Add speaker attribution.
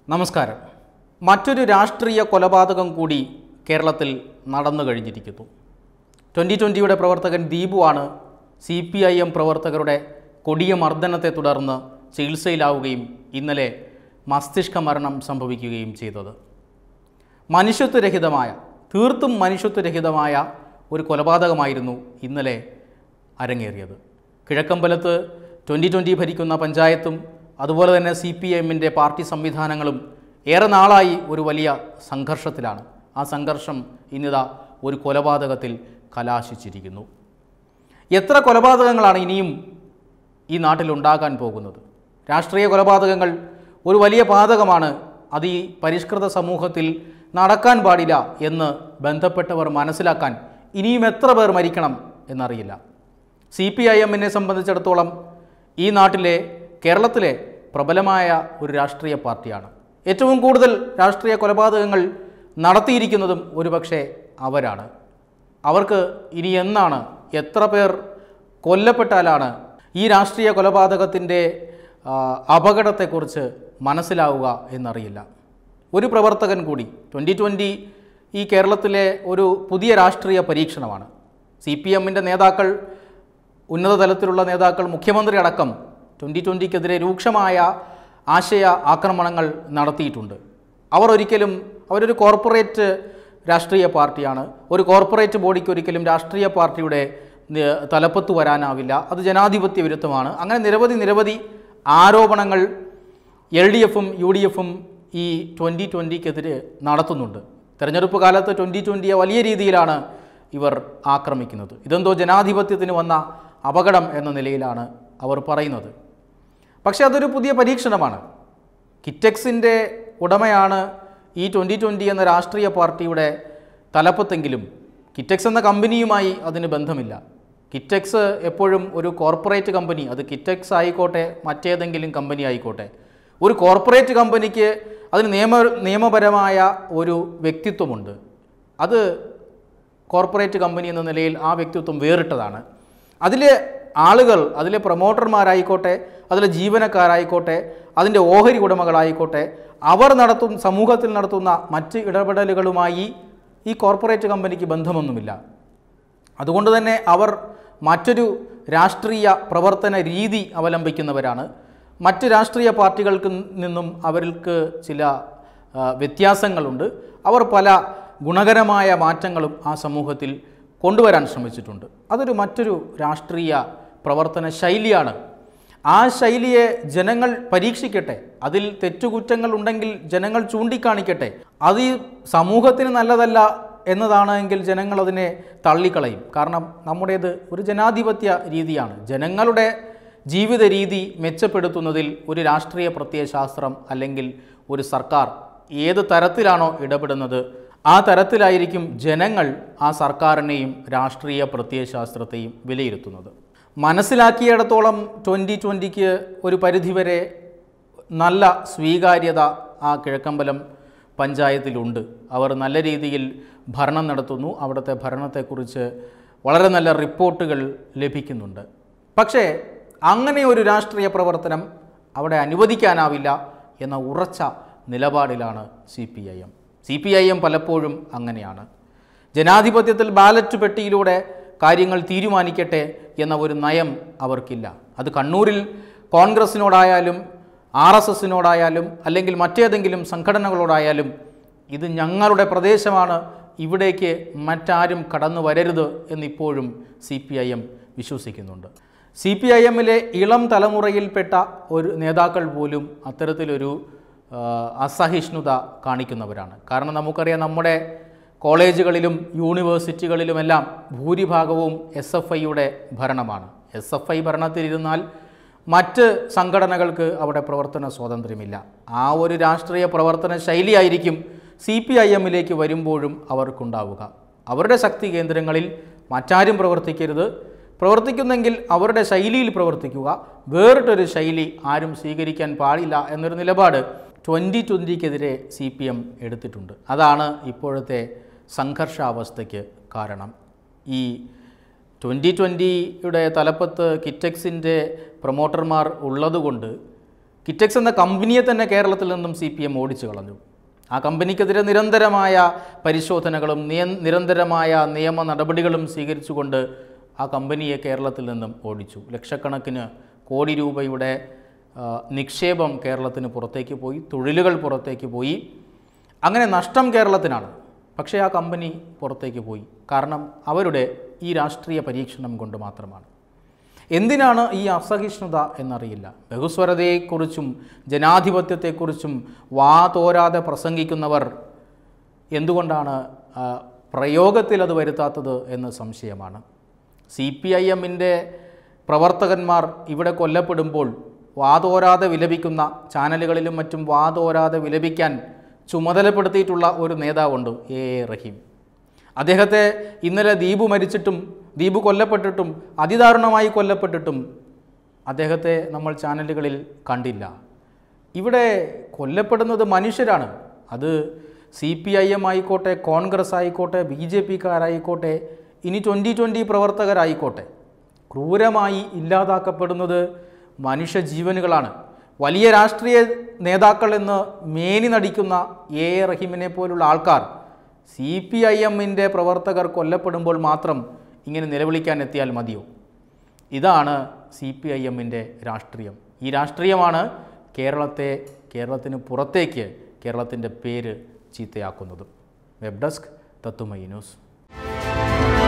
Speaker 1: നമസ്കാരം മറ്റൊരു രാഷ്ട്രീയ കൊലപാതകം കൂടി കേരളത്തിൽ നടന്നു കഴിഞ്ഞിരിക്കുന്നു ട്വൻ്റി ട്വൻ്റിയുടെ പ്രവർത്തകൻ ദീപുവാണ് സി പി ഐ എം പ്രവർത്തകരുടെ കൊടിയ മർദ്ദനത്തെ തുടർന്ന് ചികിത്സയിലാവുകയും ഇന്നലെ മസ്തിഷ്ക മരണം സംഭവിക്കുകയും ചെയ്തത് മനുഷ്യത്വരഹിതമായ തീർത്തും മനുഷ്യത്വരഹിതമായ ഒരു കൊലപാതകമായിരുന്നു ഇന്നലെ അരങ്ങേറിയത് കിഴക്കമ്പലത്ത് ട്വൻ്റി ട്വൻ്റി ഭരിക്കുന്ന പഞ്ചായത്തും അതുപോലെ തന്നെ സി പി എമ്മിൻ്റെ പാർട്ടി സംവിധാനങ്ങളും ഏറെ നാളായി ഒരു വലിയ സംഘർഷത്തിലാണ് ആ സംഘർഷം ഇന്നിതാ ഒരു കൊലപാതകത്തിൽ കലാശിച്ചിരിക്കുന്നു എത്ര കൊലപാതകങ്ങളാണ് ഇനിയും ഈ നാട്ടിൽ ഉണ്ടാകാൻ പോകുന്നത് രാഷ്ട്രീയ കൊലപാതകങ്ങൾ ഒരു വലിയ പാതകമാണ് അത് ഈ പരിഷ്കൃത സമൂഹത്തിൽ നടക്കാൻ പാടില്ല എന്ന് ബന്ധപ്പെട്ടവർ മനസ്സിലാക്കാൻ ഇനിയും എത്ര പേർ മരിക്കണം എന്നറിയില്ല സി പി ഐ എമ്മിനെ സംബന്ധിച്ചിടത്തോളം ഈ നാട്ടിലെ കേരളത്തിലെ പ്രബലമായ ഒരു രാഷ്ട്രീയ പാർട്ടിയാണ് ഏറ്റവും കൂടുതൽ രാഷ്ട്രീയ കൊലപാതകങ്ങൾ നടത്തിയിരിക്കുന്നതും ഒരുപക്ഷെ അവരാണ് അവർക്ക് ഇനി എന്നാണ് എത്ര പേർ കൊല്ലപ്പെട്ടാലാണ് ഈ രാഷ്ട്രീയ കൊലപാതകത്തിൻ്റെ ആ, അപകടത്തെക്കുറിച്ച് മനസ്സിലാവുക എന്നറിയില്ല ഒരു പ്രവർത്തകൻ കൂടി ട്വൻ്റി ട്വൻ്റി ഈ കേരളത്തിലെ ഒരു പുതിയ രാഷ്ട്രീയ പരീക്ഷണമാണ് സി പി എമ്മിൻ്റെ നേതാക്കൾ ഉന്നത തലത്തിലുള്ള നേതാക്കൾ മുഖ്യമന്ത്രി അടക്കം ട്വൻ്റി ട്വൻ്റിക്കെതിരെ രൂക്ഷമായ ആശയ ആക്രമണങ്ങൾ നടത്തിയിട്ടുണ്ട് അവർ ഒരിക്കലും അവരൊരു കോർപ്പറേറ്റ് രാഷ്ട്രീയ പാർട്ടിയാണ് ഒരു കോർപ്പറേറ്റ് ബോഡിക്ക് ഒരിക്കലും രാഷ്ട്രീയ പാർട്ടിയുടെ നി- തലപ്പത്ത് വരാനാവില്ല അത് ജനാധിപത്യ വിരുദ്ധമാണ് അങ്ങനെ നിരവധി നിരവധി ആരോപണങ്ങൾ എൽ ഡി എഫും യു ഡി എഫും ഈ ട്വൻ്റി ട്വൻ്റിക്കെതിരെ നടത്തുന്നുണ്ട് തെരഞ്ഞെടുപ്പ് കാലത്ത് ട്വൻ്റി ട്വൻ്റിയെ വലിയ രീതിയിലാണ് ഇവർ ആക്രമിക്കുന്നത് ഇതെന്തോ ജനാധിപത്യത്തിന് വന്ന അപകടം എന്ന നിലയിലാണ് അവർ പറയുന്നത് പക്ഷേ അതൊരു പുതിയ പരീക്ഷണമാണ് കിറ്റെക്സിൻ്റെ ഉടമയാണ് ഈ ട്വൻ്റി ട്വൻ്റി എന്ന രാഷ്ട്രീയ പാർട്ടിയുടെ തലപ്പത്തെങ്കിലും കിറ്റെക്സ് എന്ന കമ്പനിയുമായി അതിന് ബന്ധമില്ല കിറ്റെക്സ് എപ്പോഴും ഒരു കോർപ്പറേറ്റ് കമ്പനി അത് കിറ്റെക്സ് ആയിക്കോട്ടെ മറ്റേതെങ്കിലും കമ്പനി ആയിക്കോട്ടെ ഒരു കോർപ്പറേറ്റ് കമ്പനിക്ക് അതിന് നിയമ നിയമപരമായ ഒരു വ്യക്തിത്വമുണ്ട് അത് കോർപ്പറേറ്റ് കമ്പനി എന്ന നിലയിൽ ആ വ്യക്തിത്വം വേറിട്ടതാണ് അതിലെ ആളുകൾ അതിലെ പ്രൊമോട്ടർമാരായിക്കോട്ടെ അതിലെ ജീവനക്കാരായിക്കോട്ടെ അതിൻ്റെ ഓഹരി ഉടമകളായിക്കോട്ടെ അവർ നടത്തും സമൂഹത്തിൽ നടത്തുന്ന മറ്റ് ഇടപെടലുകളുമായി ഈ കോർപ്പറേറ്റ് കമ്പനിക്ക് ബന്ധമൊന്നുമില്ല അതുകൊണ്ട് തന്നെ അവർ മറ്റൊരു രാഷ്ട്രീയ പ്രവർത്തന രീതി അവലംബിക്കുന്നവരാണ് മറ്റ് രാഷ്ട്രീയ പാർട്ടികൾക്ക് നിന്നും അവർക്ക് ചില ആ, വ്യത്യാസങ്ങളുണ്ട് അവർ പല ഗുണകരമായ മാറ്റങ്ങളും ആ സമൂഹത്തിൽ കൊണ്ടുവരാൻ ശ്രമിച്ചിട്ടുണ്ട് അതൊരു മറ്റൊരു രാഷ്ട്രീയ പ്രവർത്തന ശൈലിയാണ് ആ ശൈലിയെ ജനങ്ങൾ പരീക്ഷിക്കട്ടെ അതിൽ തെറ്റുകുറ്റങ്ങൾ ഉണ്ടെങ്കിൽ ജനങ്ങൾ ചൂണ്ടിക്കാണിക്കട്ടെ അത് ഈ സമൂഹത്തിന് നല്ലതല്ല എന്നതാണ് എങ്കിൽ ജനങ്ങൾ അതിനെ തള്ളിക്കളയും കാരണം നമ്മുടേത് ഒരു ജനാധിപത്യ രീതിയാണ് ജനങ്ങളുടെ ജീവിത രീതി മെച്ചപ്പെടുത്തുന്നതിൽ ഒരു രാഷ്ട്രീയ പ്രത്യയശാസ്ത്രം അല്ലെങ്കിൽ ഒരു സർക്കാർ ഏത് തരത്തിലാണോ ഇടപെടുന്നത് ആ തരത്തിലായിരിക്കും ജനങ്ങൾ ആ സർക്കാരിനെയും രാഷ്ട്രീയ പ്രത്യയശാസ്ത്രത്തെയും വിലയിരുത്തുന്നത് മനസ്സിലാക്കിയിടത്തോളം ട്വൻ്റി ട്വൻ്റിക്ക് ഒരു പരിധിവരെ നല്ല സ്വീകാര്യത ആ കിഴക്കമ്പലം പഞ്ചായത്തിലുണ്ട് അവർ നല്ല രീതിയിൽ ഭരണം നടത്തുന്നു അവിടുത്തെ ഭരണത്തെക്കുറിച്ച് വളരെ നല്ല റിപ്പോർട്ടുകൾ ലഭിക്കുന്നുണ്ട് പക്ഷേ അങ്ങനെ ഒരു രാഷ്ട്രീയ പ്രവർത്തനം അവിടെ അനുവദിക്കാനാവില്ല എന്ന ഉറച്ച നിലപാടിലാണ് C P I M C P I M പലപ്പോഴും അങ്ങനെയാണ് ജനാധിപത്യത്തിൽ ബാലറ്റ് പെട്ടിയിലൂടെ കാര്യങ്ങൾ തീരുമാനിക്കട്ടെ എന്ന ഒരു നയം അവർക്കില്ല അത് കണ്ണൂരിൽ കോൺഗ്രസിനോടായാലും ആർ എസ് എസിനോടായാലും അല്ലെങ്കിൽ മറ്റേതെങ്കിലും സംഘടനകളോടായാലും ഇത് ഞങ്ങളുടെ പ്രദേശമാണ് ഇവിടേക്ക് മറ്റാരും കടന്നു വരരുത് എന്നിപ്പോഴും സി പി ഐ എം വിശ്വസിക്കുന്നുണ്ട് സി പി ഐ എമ്മിലെ ഇളം തലമുറയിൽപ്പെട്ട ഒരു നേതാക്കൾ പോലും അത്തരത്തിലൊരു ആ, അസഹിഷ്ണുത കാണിക്കുന്നവരാണ് കാരണം നമുക്കറിയാം നമ്മുടെ കോളേജുകളിലും യൂണിവേഴ്സിറ്റികളിലുമെല്ലാം ഭൂരിഭാഗവും എസ് എഫ് ഐയുടെ ഭരണമാണ് എസ് എഫ് ഐ ഭരണത്തിലിരുന്നാൽ മറ്റ് സംഘടനകൾക്ക് അവിടെ പ്രവർത്തന സ്വാതന്ത്ര്യമില്ല ആ ഒരു രാഷ്ട്രീയ പ്രവർത്തന ശൈലിയായിരിക്കും സി പി ഐ എമ്മിലേക്ക് വരുമ്പോഴും അവർക്കുണ്ടാവുക അവരുടെ ശക്തി കേന്ദ്രങ്ങളിൽ മറ്റാരും പ്രവർത്തിക്കരുത് പ്രവർത്തിക്കുന്നെങ്കിൽ അവരുടെ ശൈലിയിൽ പ്രവർത്തിക്കുക വേറിട്ടൊരു ശൈലി ആരും സ്വീകരിക്കാൻ പാടില്ല എന്നൊരു നിലപാട് ട്വൻ്റി ട്വൻ്റിക്കെതിരെ സി പി എം എടുത്തിട്ടുണ്ട് അതാണ് ഇപ്പോഴത്തെ സംഘർഷാവസ്ഥയ്ക്ക് കാരണം ഈ ട്വൻ്റി ട്വൻ്റിയുടെ തലപ്പത്ത് കിറ്റെക്സിൻ്റെ പ്രൊമോട്ടർമാർ ഉള്ളതുകൊണ്ട് കിറ്റക്സ് എന്ന കമ്പനിയെ തന്നെ കേരളത്തിൽ നിന്നും സി പി എം ഓടിച്ചു കളഞ്ഞു ആ കമ്പനിക്കെതിരെ നിരന്തരമായ പരിശോധനകളും നിയ നിരന്തരമായ നിയമ നടപടികളും സ്വീകരിച്ചുകൊണ്ട് ആ കമ്പനിയെ കേരളത്തിൽ നിന്നും ഓടിച്ചു ലക്ഷക്കണക്കിന് കോടി രൂപയുടെ ആ, നിക്ഷേപം കേരളത്തിന് പുറത്തേക്ക് പോയി തൊഴിലുകൾ പുറത്തേക്ക് പോയി അങ്ങനെ നഷ്ടം കേരളത്തിനാണ് പക്ഷേ ആ കമ്പനി പുറത്തേക്ക് പോയി കാരണം അവരുടെ ഈ രാഷ്ട്രീയ പരീക്ഷണം കൊണ്ട് മാത്രമാണ് എന്തിനാണ് ഈ അസഹിഷ്ണുത എന്നറിയില്ല ബഹുസ്വരതയെക്കുറിച്ചും ജനാധിപത്യത്തെക്കുറിച്ചും വാ തോരാതെ പ്രസംഗിക്കുന്നവർ എന്തുകൊണ്ടാണ് ആ, പ്രയോഗത്തിൽ അത് വരുത്താത്തത് എന്ന് സംശയമാണ് സി പി ഐ എമ്മിൻ്റെ പ്രവർത്തകന്മാർ ഇവിടെ കൊല്ലപ്പെടുമ്പോൾ വാതോരാതെ വിലപിക്കുന്ന ചാനലുകളിലും മറ്റും വാതോരാതെ വിലപിക്കാൻ ചുമതലപ്പെടുത്തിയിട്ടുള്ള ഒരു നേതാവുണ്ട് എ എ റഹീം അദ്ദേഹത്തെ ഇന്നലെ ദീപു മരിച്ചിട്ടും ദീപു കൊല്ലപ്പെട്ടിട്ടും അതിദാരുണമായി കൊല്ലപ്പെട്ടിട്ടും അദ്ദേഹത്തെ നമ്മൾ ചാനലുകളിൽ കണ്ടില്ല ഇവിടെ കൊല്ലപ്പെടുന്നത് മനുഷ്യരാണ് അത് സി പി ഐ എം ആയിക്കോട്ടെ കോൺഗ്രസ് ആയിക്കോട്ടെ ബി ജെ പിക്കാരായിക്കോട്ടെ ഇനി ട്വൻ്റി ട്വൻ്റി പ്രവർത്തകരായിക്കോട്ടെ ക്രൂരമായി ഇല്ലാതാക്കപ്പെടുന്നത് മനുഷ്യജീവനുകളാണ് വലിയ രാഷ്ട്രീയ നേതാക്കൾ എന്ന് മേനി നടിക്കുന്ന എ എ റഹീമിനെ പോലുള്ള ആൾക്കാർ സി പി ഐ എമ്മിൻ്റെ പ്രവർത്തകർ കൊല്ലപ്പെടുമ്പോൾ മാത്രം ഇങ്ങനെ നിലവിളിക്കാൻ എത്തിയാൽ മതിയോ ഇതാണ് സി പി ഐ എമ്മിൻ്റെ രാഷ്ട്രീയം ഈ രാഷ്ട്രീയമാണ് കേരളത്തെ കേരളത്തിന് പുറത്തേക്ക് കേരളത്തിൻ്റെ പേര് ചീത്തയാക്കുന്നതും വെബ് ഡെസ്ക് തത്തുമൈ ന്യൂസ്